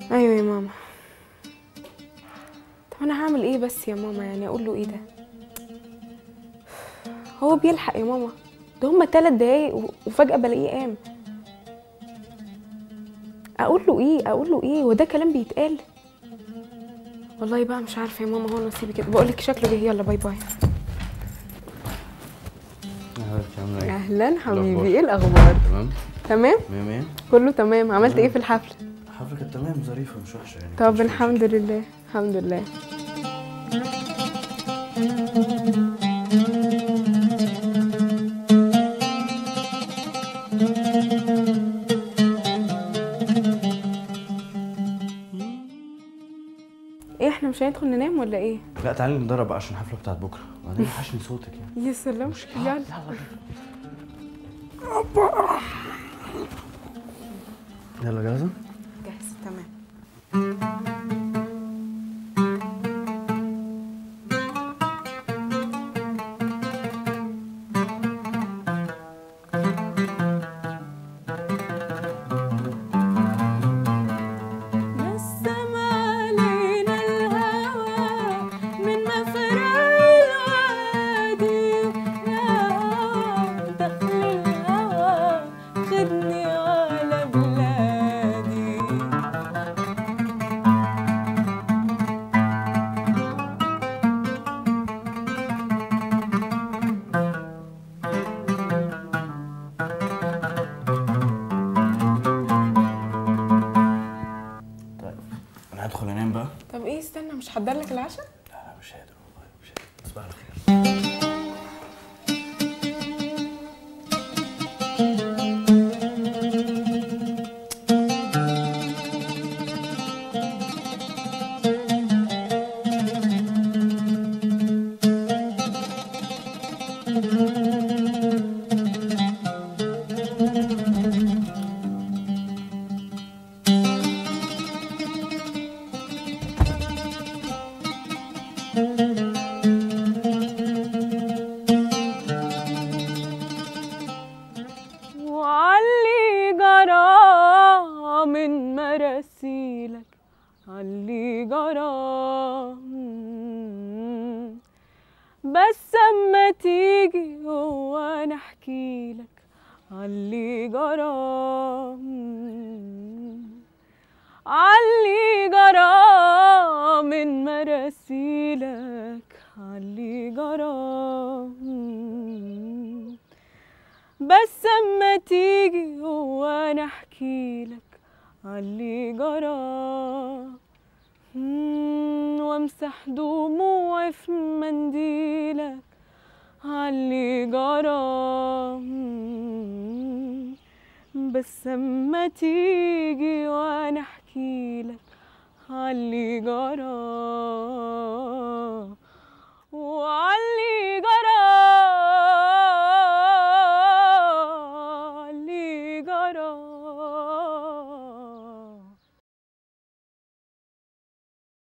ايوه يا ماما طب انا هعمل ايه بس يا ماما يعني اقول له ايه ده هو بيلحق يا ماما ده هما تلات دقايق و- وفجأة بلاقيه قام اقول له ايه اقول له ايه وده كلام بيتقال والله بقى مش عارفه يا ماما هو نصيبي كده بقول لك شكله جه يلا باي باي يا حبيبتي عامله ايه؟ اهلا حبيبي الأخبار؟ ايه الاخبار تمام؟ تمام مية مية؟ كله تمام عملت ايه في الحفله الحفلة كانت تمام ظريفة مش وحشة يعني طب مش وحشة. الحمد لله الحمد لله ايه احنا مش هندخل ننام ولا ايه لا تعالي نتدرب بقى عشان الحفلة بتاعت بكرة وبعدين وحشني صوتك يعني يا سلام يلا يلا جاهزة؟ جاهز تمام نسم علينا الهوى من مفرق الوادي يا دخل الهوى خدني على بلادي طيب أنا هدخل أنام بقى طب ايه استنى مش هحضر لك العشاء لا لا مش قادر والله مش قادر تصبح على خير وعلي جرى من مراسيلك علي جرى بس اما تيجي هو انا احكي لك علي جرى علي جرى من مراسيلك علي جرى بس اما تيجي هو انا احكي لك علي جرى مم، وامسح دموعي في منديلك علي جرى مم، بس اما تيجي وانا احكي لك علي جرى